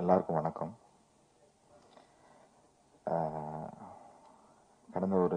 எல்லாருக்கும் வணக்கம் ஆஹ், கடந்த ஒரு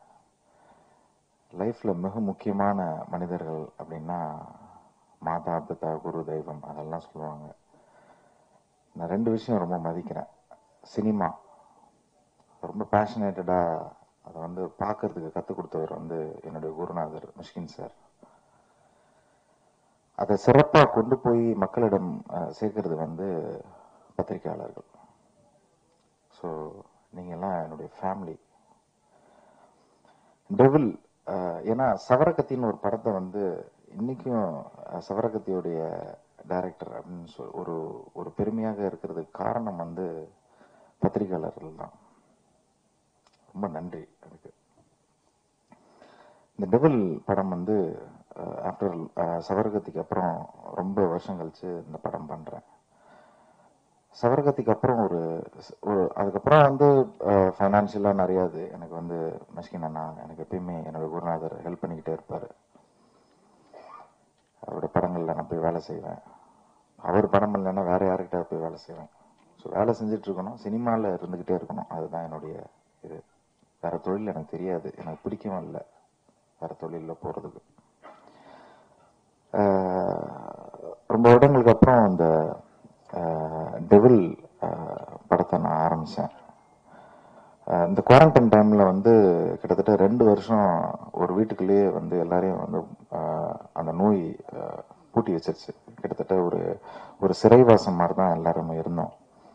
லைஃப்ல மிக முக்கியமான மனிதர்கள் அப்படின்னா மாதா பிதா குரு தெய்வம் அதெல்லாம் சொல்லுவாங்க நான் ரெண்டு விஷயம் ரொம்ப மதிக்கிறேன் சினிமா ரொம்ப பேஷனேட்டடா அதை வந்து பார்க்கறதுக்கு கற்றுக் கொடுத்தவர் வந்து என்னுடைய குருநாதர் மிஷ்கின் சார் அதை சிறப்பா கொண்டு போய் மக்களிடம் அஹ், சேர்க்கிறது வந்து பத்திரிகையாளர்கள் ஸோ நீங்கெல்லாம் என்னுடைய ஃபேமிலி டெவில் ஏன்னா சவரகத்தின்னு ஒரு படத்தை வந்து இன்னைக்கும் அஹ், சவரகத்தியுடைய டைரக்டர் அப்படின்னு சொல் ஒரு ஒரு பெருமையாக இருக்கிறதுக்கு காரணம் வந்து பத்திரிகையாளர்கள் தான் ரொம்ப நன்றி அதுக்கு இந்த டெவில் படம் வந்து ஆஃப்டர் சவரகத்திக்கு அப்புறம் ரொம்ப வருஷம் கழிச்சு இந்த படம் பண்றேன் சவரகத்திக்கு அப்புறம் ஒரு ஒரு அதுக்கப்புறம் வந்து ஃபைனான்சியலாக நிறையா இது எனக்கு வந்து மஷ்கின் அண்ணா எனக்கு எப்பயுமே என்னோட குருநாதர் ஹெல்ப் பண்ணிக்கிட்டே இருப்பார் அவரோட படங்கள்ல நான் போய் வேலை செய்வேன் அவர் படம் இல்லைன்னா வேற யாருக்கிட்ட போய் வேலை செய்வேன் ஸோ வேலை செஞ்சுட்டு இருக்கணும் சினிமாவில் இருந்துக்கிட்டே இருக்கணும் அதுதான் என்னுடைய இது வேற தொழில் எனக்கு தெரியாது எனக்கு பிடிக்கவும் இல்லை வேற தொழிலில் போகிறதுக்கு ரொம்ப வருடங்களுக்கு அப்புறம் இந்த டெவில் படத்தை நான் ஆரம்பித்தேன் இந்த குவாரண்டைன் டைமில் வந்து கிட்டத்தட்ட ரெண்டு வருஷம் ஒரு வீட்டுக்குள்ளேயே வந்து எல்லாரையும் வந்து ஆஹ், அந்த நோய் ஆஹ், பூட்டி வச்சிருச்சு கிட்டத்தட்ட ஒரு ஒரு சிறைவாசம் மாதிரி தான் எல்லாருமே இருந்தோம்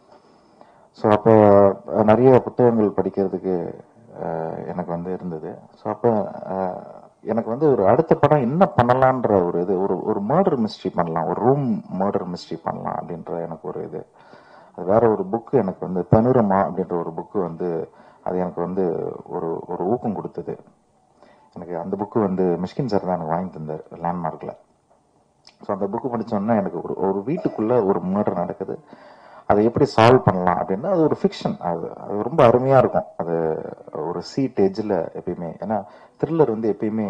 ஸோ அப்போ நிறைய புத்தகங்கள் படிக்கிறதுக்கு அஹ், எனக்கு வந்து இருந்தது ஸோ அப்போ அஹ், எனக்கு வந்து ஒரு அடுத்த படம் என்ன பண்ணலான்ற ஒரு இது ஒரு ஒரு மர்டர் மிஸ்ட்ரி பண்ணலாம் ஒரு ரூம் மர்டர் மிஸ்ட்ரி பண்ணலாம் அப்படின்ற எனக்கு ஒரு இது அது வேற ஒரு புக்கு எனக்கு வந்து பனுரமா அப்படின்ற ஒரு புக்கு வந்து அது எனக்கு வந்து ஒரு ஒரு ஊக்கம் கொடுத்தது எனக்கு அந்த புக்கு வந்து மிஷ்கின் சார் தான் எனக்கு வாங்கி தந்தார் லேண்ட்மார்க்கில் ஸோ அந்த புக்கு படிச்சோன்னா எனக்கு ஒரு ஒரு வீட்டுக்குள்ள ஒரு மர்டர் நடக்குது அதை எப்படி சால்வ் பண்ணலாம் அப்படின்னா அது ஒரு ஃபிக்ஷன் அது அது ரொம்ப அருமையா இருக்கும் அது ஒரு சீட் எஜ்ஜில் எப்பயுமே ஏன்னா த்ரில்லர் வந்து எப்பயுமே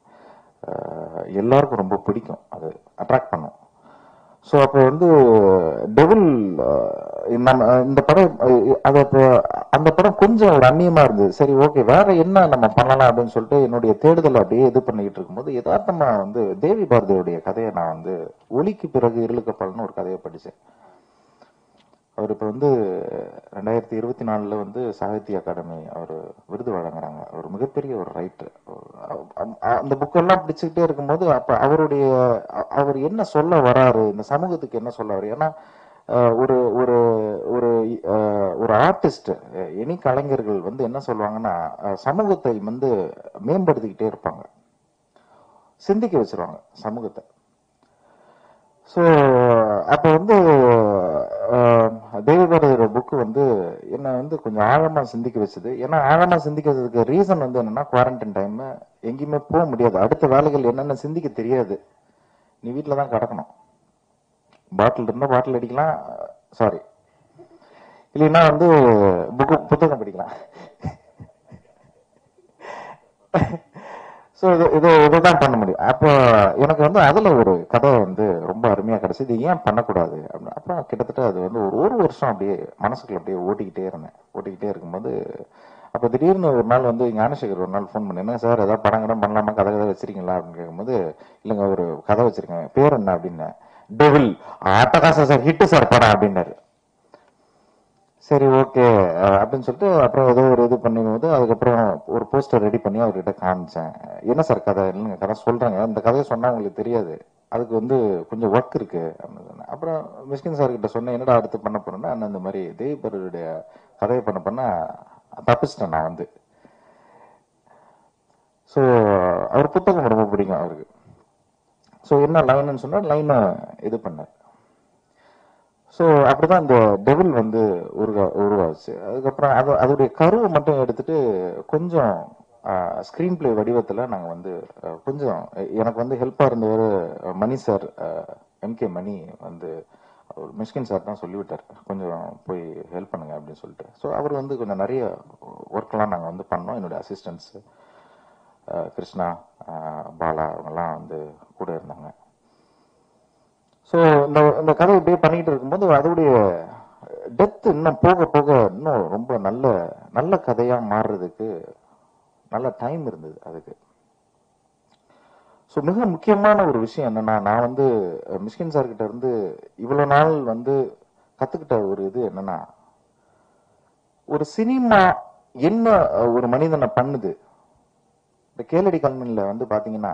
அஹ், எல்லாருக்கும் ரொம்ப பிடிக்கும் அது அட்ராக்ட் பண்ணும் ஸோ அப்போ வந்து டெவில் நம்ம இந்த படம் அஹ், அது அப்போ அந்த படம் கொஞ்சம் ஒரு அந்நியமா இருந்தது சரி ஓகே வேற என்ன நம்ம பண்ணலாம் அப்படின்னு சொல்லிட்டு என்னுடைய தேடுதல் அப்படியே இது பண்ணிக்கிட்டு இருக்கும்போது யதார்த்தமா வந்து தேவி பாரதியுடைய கதையை நான் வந்து ஒளிக்கு பிறகு இருளுக்கப்படன்னு ஒரு கதையை படித்தேன் அவர் இப்போ வந்து ரெண்டாயிரத்தி இருபத்தி நாலில் வந்து சாகித்ய அகாடமி அவர் விருது வழங்குறாங்க அவர் மிகப்பெரிய ஒரு ரைட்டர் அந்த புக்கெல்லாம் படிச்சுக்கிட்டே இருக்கும்போது அப்போ அவருடைய அ- அவர் என்ன சொல்ல வராரு இந்த சமூகத்துக்கு என்ன சொல்ல வராரு ஏன்னா அஹ், ஒரு ஒரு ஒரு அஹ், ஒரு ஆர்டிஸ்ட் எனி கலைஞர்கள் வந்து என்ன சொல்லுவாங்கன்னா அஹ், சமூகத்தை வந்து மேம்படுத்திக்கிட்டே இருப்பாங்க சிந்திக்க வச்சிருவாங்க சமூகத்தை ஸோ அப்போ வந்து தேவபாரதியோட புக்கு வந்து என்னை வந்து கொஞ்சம் ஆழமா சிந்திக்க வச்சது ஏன்னா ஆழமா சிந்திக்க வச்சதுக்கு ரீசன் வந்து என்னன்னா குவாரண்டைன் டைம் எங்கேயுமே போக முடியாது அடுத்த வேலைகள் என்னென்ன சிந்திக்க தெரியாது நீ வீட்டில் தான் கிடக்கணும் பாட்டில் இருந்தால் பாட்டில் அடிக்கலாம் சாரி இல்லைன்னா வந்து புக்கு புத்தகம் படிக்கலாம் ஸோ இது இது இதுதான் பண்ண முடியும் அப்போ எனக்கு வந்து அதில் ஒரு கதை வந்து ரொம்ப அருமையாக கிடச்சி இது ஏன் பண்ணக்கூடாது அப்படின்னு அப்புறம் கிட்டத்தட்ட அது வந்து ஒரு ஒரு வருஷம் அப்படியே மனசுக்குள்ள அப்படியே ஓட்டிக்கிட்டே இருந்தேன் ஓட்டிக்கிட்டே இருக்கும்போது அப்போ திடீர்னு ஒரு நாள் வந்து ஞானசேகர் ஒரு நாள் ஃபோன் பண்ணி என்ன சார் ஏதாவது படம் கிடம் பண்ணலாமா கதை கதை வச்சிருக்கீங்களா அப்படின்னு கேட்கும்போது இல்லைங்க ஒரு கதை வச்சிருக்கேன் பேர் என்ன அப்படின்னு டெவில் அட்டகாசம் சார் ஹிட்டு சார் படம் அப்படின்னாரு சரி ஓகே அப்படின்னு சொல்லிட்டு அப்புறம் ஏதோ ஒரு இது பண்ணும்போது அதுக்கப்புறம் ஒரு போஸ்டர் ரெடி பண்ணி அவர்கிட்ட காமிச்சேன் என்ன சார் கதை இல்லைங்க கதை சொல்றாங்க இந்த கதையை சொன்னா உங்களுக்கு தெரியாது அதுக்கு வந்து கொஞ்சம் ஒர்க் இருக்கு அப்படின்னு சொன்னேன் அப்புறம் மிஸ்கின் சார் கிட்ட சொன்னேன் என்னடா அடுத்து பண்ண போறேன்னா அண்ணா இந்த மாதிரி தேவிபருடைய கதையை பண்ண பண்ணா தப்பிச்சிட்டேன் நான் வந்து ஸோ அவர் புத்தகம் ரொம்ப பிடிக்கும் அவருக்கு ஸோ என்ன லைன்னு சொன்னா லைனை இது பண்ணார் ஸோ அப்படிதான் இந்த டெவில் வந்து உருவா உருவாச்சு அதுக்கப்புறம் அது அதோடைய கருவை மட்டும் எடுத்துட்டு கொஞ்சம் ஸ்க்ரீன் பிளே வடிவத்தில் நாங்கள் வந்து அஹ், கொஞ்சம் எனக்கு வந்து ஹெல்ப்பாக இருந்தவர் மணி சார் எம்கே மணி வந்து அவர் மிஷ்கின் சார் தான் சொல்லிவிட்டார் கொஞ்சம் போய் ஹெல்ப் பண்ணுங்க அப்படின்னு சொல்லிட்டு ஸோ அவர் வந்து கொஞ்சம் நிறைய ஒர்க்லாம் நாங்கள் வந்து பண்ணோம் என்னுடைய அசிஸ்டன்ஸ் கிருஷ்ணா அஹ், பாலா அவங்கெல்லாம் வந்து கூட இருந்தாங்க ஸோ இந்த இந்த கதை இப்படியே பண்ணிட்டு இருக்கும்போது அதோடைய டெத் இன்னும் போக போக இன்னும் ரொம்ப நல்ல நல்ல கதையா மாறுறதுக்கு நல்ல டைம் இருந்தது அதுக்கு ஸோ மிக முக்கியமான ஒரு விஷயம் என்னன்னா நான் வந்து அஹ், மிஷ்கின் சார் கிட்ட இருந்து இவ்வளவு நாள் வந்து கத்துக்கிட்ட ஒரு இது என்னன்னா ஒரு சினிமா என்ன அஹ், ஒரு மனிதனை பண்ணுது இந்த கேளடி கல்மன்ல வந்து பாத்தீங்கன்னா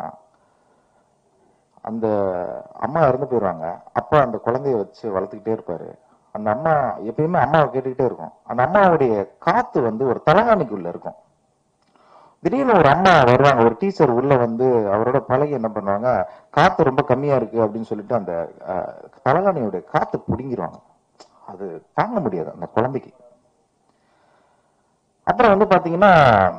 அந்த அம்மா இறந்து போயிடுவாங்க அப்பா அந்த குழந்தைய வச்சு வளர்த்துக்கிட்டே இருப்பாரு அந்த அம்மா எப்பயுமே அம்மாவை கேட்டுக்கிட்டே இருக்கும் அந்த அம்மாவுடைய காத்து வந்து ஒரு தலகாணிக்குள்ள இருக்கும் திடீர்னு ஒரு அம்மா வருவாங்க ஒரு டீச்சர் உள்ள வந்து அவரோட பழகி என்ன பண்ணுவாங்க காத்து ரொம்ப கம்மியா இருக்கு அப்படின்னு சொல்லிட்டு அந்த அஹ், தலகாணியோட காத்து புடுங்கிடுவாங்க அது தாங்க முடியாது அந்த குழந்தைக்கு அப்புறம் வந்து பாத்தீங்கன்னா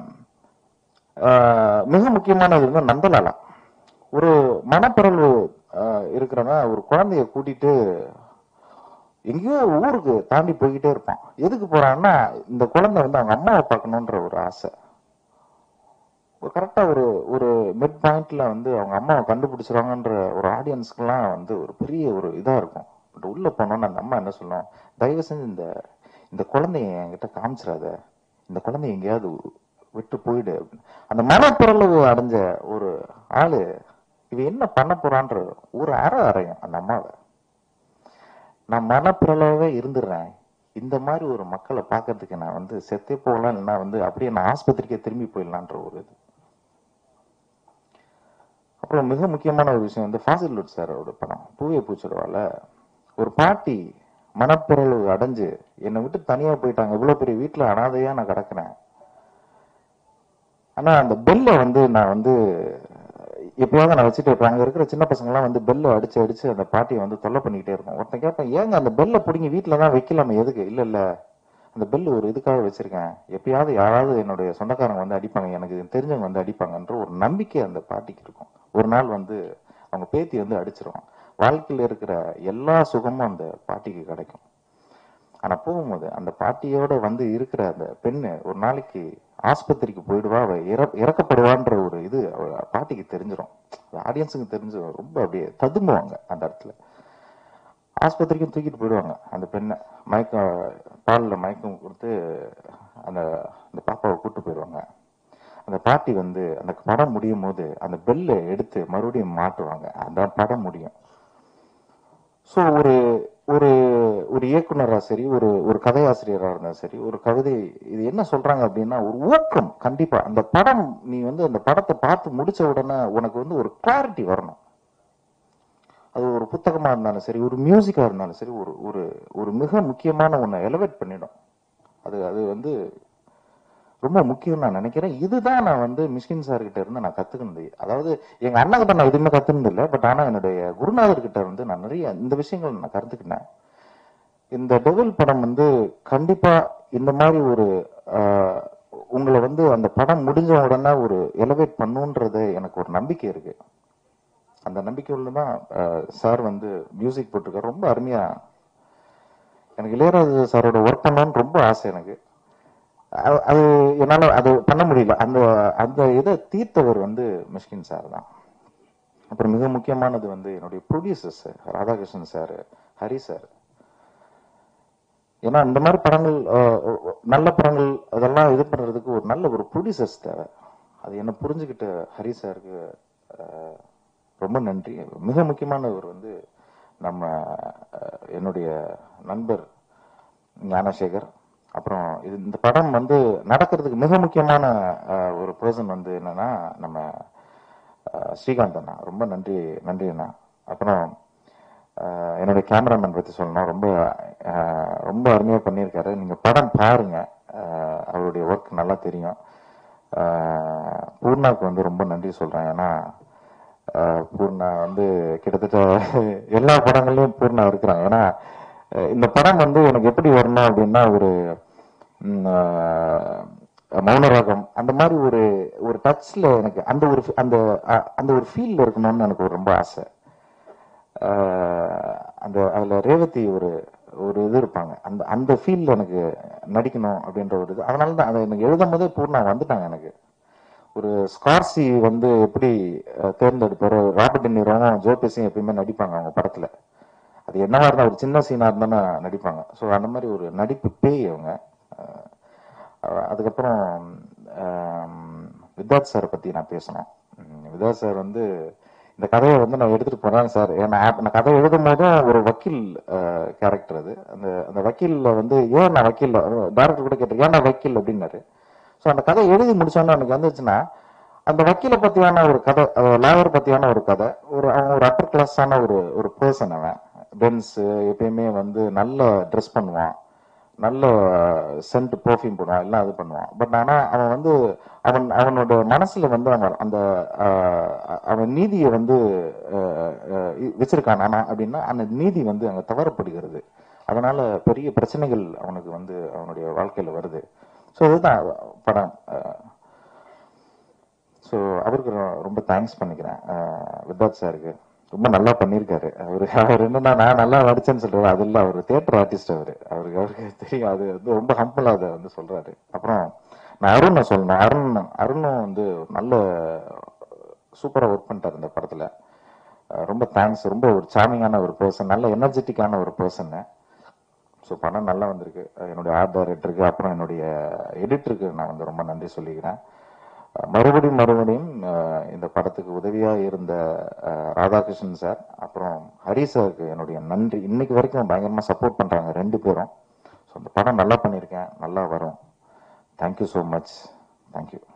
ஆஹ், மிக முக்கியமானது வந்து நந்தலாலா ஒரு மனப்பிறழ்வு ஆஹ், இருக்கிறவன் ஒரு குழந்தைய கூட்டிட்டு எங்கேயோ ஊருக்கு தாண்டி போய்கிட்டே இருப்பான் எதுக்கு போறான்னா இந்த குழந்தை வந்து அவங்க அம்மாவை பார்க்கணுன்ற ஒரு ஆசை ஒரு கரெக்டா ஒரு ஒரு மிட் பாயிண்ட்ல வந்து அவங்க அம்மாவை கண்டுபிடிச்சிருவாங்கன்ற ஒரு ஆடியன்ஸ்க்குலாம் வந்து ஒரு பெரிய ஒரு இதா இருக்கும் பட் உள்ள போனோம்னு அந்த அம்மா என்ன சொல்லும் தயவு செஞ்சு இந்த இந்த குழந்தைய என்கிட்ட காமிச்சிடாத இந்த குழந்தைய எங்கேயாவது விட்டு போயிடு அப்படின்னு. அந்த மனப்பிறளவு அடைஞ்ச ஒரு ஆளு இவ என்ன பண்ண போறான்ற ஒரு அற அறையும் அந்த அம்மாவை நான் மனப்பிரளவே இருந்துடுறேன் இந்த மாதிரி ஒரு மக்களை பார்க்கறதுக்கு நான் வந்து செத்தே போகலாம் இல்லைன்னா வந்து அப்படியே நான் ஆஸ்பத்திரிக்கே திரும்பி போயிடலான்ற ஒரு இது அப்புறம் மிக முக்கியமான ஒரு விஷயம் வந்து ஃபாசில் லுட் சாரோட படம் பூவே பூச்சிடுவால ஒரு பாட்டி மனப்பிறழ்வு அடைஞ்சு என்னை விட்டு தனியா போயிட்டாங்க இவ்வளவு பெரிய வீட்டுல அனாதையா நான் கிடக்குறேன் ஆனா அந்த பெல்ல வந்து நான் வந்து எப்பயாவது நான் வச்சுட்டு இருப்பேன் அங்க இருக்கிற சின்ன பசங்க எல்லாம் வந்து பெல்ல அடிச்சு அடிச்சு அந்த பாட்டியை வந்து தொல்லை பண்ணிக்கிட்டே இருக்கும் ஒருத்தன் கேட்பேன் ஏங்க அந்த பெல்ல பிடிங்கி வீட்டுல தான் வைக்கலாமே எதுக்கு இல்ல இல்ல அந்த பெல் ஒரு இதுக்காக வச்சிருக்கேன் எப்பயாவது யாராவது என்னுடைய சொந்தக்காரங்க வந்து அடிப்பாங்க எனக்கு இது தெரிஞ்சவங்க வந்து அடிப்பாங்கன்ற ஒரு நம்பிக்கை அந்த பாட்டிக்கு இருக்கும் ஒரு நாள் வந்து அவங்க பேத்தி வந்து அடிச்சிரும் வாழ்க்கையில இருக்கிற எல்லா சுகமும் அந்த பாட்டிக்கு கிடைக்கும் ஆனா போகும்போது அந்த பாட்டியோட வந்து இருக்கிற அந்த பெண்ணு ஒரு நாளைக்கு ஆஸ்பத்திரிக்கு போயிடுவா அவ இற- இறக்கப்படுவான்ற ஒரு இது அவ பாட்டிக்கு தெரிஞ்சிடும் ஆடியன்ஸுக்கு தெரிஞ்சு ரொம்ப அப்படியே ததும்புவாங்க அந்த இடத்துல ஆஸ்பத்திரிக்கும் தூக்கிட்டு போயிடுவாங்க அந்த பெண்ணை மயக்கம் பாலில் மயக்கம் கொடுத்து அந்த அந்த பாப்பாவை கூட்டு போயிடுவாங்க அந்த பாட்டி வந்து அந்த படம் முடியும் போது அந்த பெல்லை எடுத்து மறுபடியும் மாட்டுவாங்க அந்த படம் முடியும் ஸோ ஒரு ஒரு ஒரு இயக்குனரா சரி ஒரு ஒரு கதையாசிரியரா இருந்தா சரி ஒரு கவிதை இது என்ன சொல்றாங்க அப்படின்னா ஒரு ஊக்கம் கண்டிப்பா அந்த படம் நீ வந்து அந்த படத்தை பார்த்து முடிச்ச உடனே உனக்கு வந்து ஒரு கிளாரிட்டி வரணும் அது ஒரு புத்தகமா இருந்தாலும் சரி ஒரு மியூசிக்கா இருந்தாலும் சரி ஒரு ஒரு ஒரு மிக முக்கியமான ஒன்றை எலவேட் பண்ணிடும் அது அது வந்து ரொம்ப முக்கியம் நான் நினைக்கிறேன் இதுதான் நான் வந்து மிஷ்கின் சார் கிட்ட இருந்து நான் கத்துக்கினது அதாவது எங்க அண்ணா கிட்ட நான் எதுவுமே கத்துனது இல்லை பட் ஆனா என்னுடைய குருநாதர் கிட்ட இருந்து நான் நிறைய இந்த விஷயங்கள் நான் கத்துக்கிட்டேன் இந்த டெவில் படம் வந்து கண்டிப்பா இந்த மாதிரி ஒரு ஆஹ், உங்களை வந்து அந்த படம் முடிஞ்ச உடனே ஒரு எலவேட் பண்ணுன்றது எனக்கு ஒரு நம்பிக்கை இருக்கு அந்த நம்பிக்கையுள்ள தான் சார் வந்து மியூசிக் போட்டிருக்காரு ரொம்ப அருமையா எனக்கு இளையராஜா சாரோட ஒர்க் பண்ணணும்னு ரொம்ப ஆசை எனக்கு அது- அது என்னால அது பண்ண முடியல அந்த அந்த இதை தீர்த்தவர் வந்து மிஷ்கின் சார் தான் அப்புறம் மிக முக்கியமானது வந்து என்னுடைய producers Radhakrishnan sir Hari sir ஏன்னா இந்த மாதிரி படங்கள் அஹ், நல்ல படங்கள் அதெல்லாம் இது பண்றதுக்கு ஒரு நல்ல ஒரு ப்ரொடியூசர்ஸ் தேவை அது என்ன புரிஞ்சுக்கிட்ட ஹரி சாருக்கு அஹ், ரொம்ப நன்றி மிக முக்கியமானவர் வந்து நம்ம அஹ், என்னுடைய நண்பர் ஞானசேகர் அப்புறம் இது இந்த படம் வந்து நடக்கிறதுக்கு மிக முக்கியமான அஹ், ஒரு பர்சன் வந்து என்னன்னா நம்ம அஹ், ஸ்ரீகாந்த் அண்ணா ரொம்ப நன்றி நன்றி அண்ணா அப்புறம் அஹ், என்னுடைய கேமராமேன் பத்தி சொல்லணும் ரொம்ப அஹ், ரொம்ப அருமையா பண்ணியிருக்காரு நீங்க படம் பாருங்க அஹ், அவருடைய ஒர்க் நல்லா தெரியும் அஹ், பூர்ணாக்கு வந்து ரொம்ப நன்றி சொல்றேன் ஏன்னா அஹ், பூர்ணா வந்து கிட்டத்தட்ட எல்லா படங்கள்லயும் பூர்ணா இருக்கிறாங்க ஏன்னா அஹ், இந்த படம் வந்து எனக்கு எப்படி வரணும் அப்படின்னா ஒரு ம், அஹ், மௌனராகம் அந்த மாதிரி ஒரு ஒரு டச்ல எனக்கு அந்த ஒரு அந்த அ- அந்த ஒரு ஃபீல்ல இருக்கணும்னு எனக்கு ஒரு ரொம்ப ஆசை ஆஹ் அந்த அதுல ரேவதி ஒரு ஒரு இது இருப்பாங்க அந்த அந்த ஃபீல்ட்ல எனக்கு நடிக்கணும் அப்படின்ற ஒரு இது அதனால தான் அதை எனக்கு எழுதும் போதே பூர்ணா வந்துட்டாங்க எனக்கு ஒரு ஸ்கார்சி வந்து எப்படி அஹ், தேர்ந்தெடுப்பாரு ராபர்ட் டினிரோவும் ஜோ பெஸியும் எப்பயுமே நடிப்பாங்க அவங்க படத்துல அது என்னவா இருந்தா ஒரு சின்ன சீனா இருந்தானே நடிப்பாங்க ஸோ அந்த மாதிரி ஒரு நடிப்பு பேய் அவங்க அஹ், அஹ், அதுக்கப்புறம் ஆம், வித்தாத் சாரை பத்தி நான் பேசணும் உம், வித்தாத் சார் வந்து இந்த கதையை வந்து நான் எடுத்துட்டு போறேன் சார் ஏன்னா நான் கதை எழுதும் போதும் ஒரு வக்கீல் கேரக்டர் அது அந்த அந்த வக்கீல்ல வந்து ஏன் நான் வக்கீல் டேரக்டர் கூட கேட்டிருக்கேன் ஏன் நான் வக்கீல் அப்படின்னாரு ஸோ அந்த கதை எழுதி முடிச்சோன்னு எனக்கு வந்துச்சுன்னா அந்த வக்கீலை பத்தியான ஒரு கதை லாயர் பத்தியான ஒரு கதை ஒரு அவன் ஒரு அப்பர் கிளாஸான ஒரு ஒரு பர்சன் அவன் பென்ஸ் எப்பயுமே வந்து நல்ல ட்ரெஸ் பண்ணுவான் நல்ல சென்ட் பர்ஃப்யூம் போடுவான் எல்லாம் இது பண்ணுவான் பட் ஆனா அவன் வந்து அவன் அவனோட மனசுல வந்து அவன் அந்த ஆஹ், அவன் நீதியை வந்து ஆஹ், ஆஹ், வச்சிருக்கான் ஆனா அப்படின்னா அந்த நீதி வந்து அங்க தவறப்படுகிறது அதனால பெரிய பிரச்சனைகள் அவனுக்கு வந்து அவனுடைய வாழ்க்கையில வருது ஸோ இதுதான் படம் ஸோ அவருக்கு நான் ரொம்ப தேங்க்ஸ் பண்ணிக்கிறேன் அஹ் வித்தாத் சாருக்கு ரொம்ப நல்லா பண்ணியிருக்காரு அவரு அவர் என்னன்னா நான் நல்லா நடிச்சேன்னு சொல்றாரு அது இல்லை அவர் தியேட்டர் ஆர்டிஸ்ட் அவரு அவருக்கு அவருக்கு தெரியும் அது வந்து ரொம்ப ஹம்பிளா அதை வந்து சொல்றாரு அப்புறம் நான் அருணை சொல்லணும் அருண் அருணும் வந்து நல்ல சூப்பரா ஒர்க் பண்ணிட்டாரு இந்த படத்துல அஹ் ரொம்ப தேங்க்ஸ் ரொம்ப ஒரு சாமிங்கான ஒரு பர்சன் நல்ல எனர்ஜெட்டிக்கான ஒரு பர்சன் ஸோ படம் நல்லா வந்திருக்கு அஹ் என்னுடைய ஆர்ட் டைரக்டருக்கு அப்புறம் என்னுடைய எடிட்டருக்கு நான் வந்து ரொம்ப நன்றி சொல்லிக்கிறேன் அஹ் மறுபடியும் மறுபடியும் அஹ் இந்த படத்துக்கு உதவியா இருந்த அஹ் ராதாகிருஷ்ணன் சார் அப்புறம் ஹரி சாருக்கு என்னுடைய நன்றி இன்னைக்கு வரைக்கும் பயங்கரமா சப்போர்ட் பண்றாங்க ரெண்டு பேரும் ஸோ இந்த படம் நல்லா பண்ணியிருக்கேன் நல்லா வரும் தேங்க்யூ ஸோ மச் தேங்க்யூ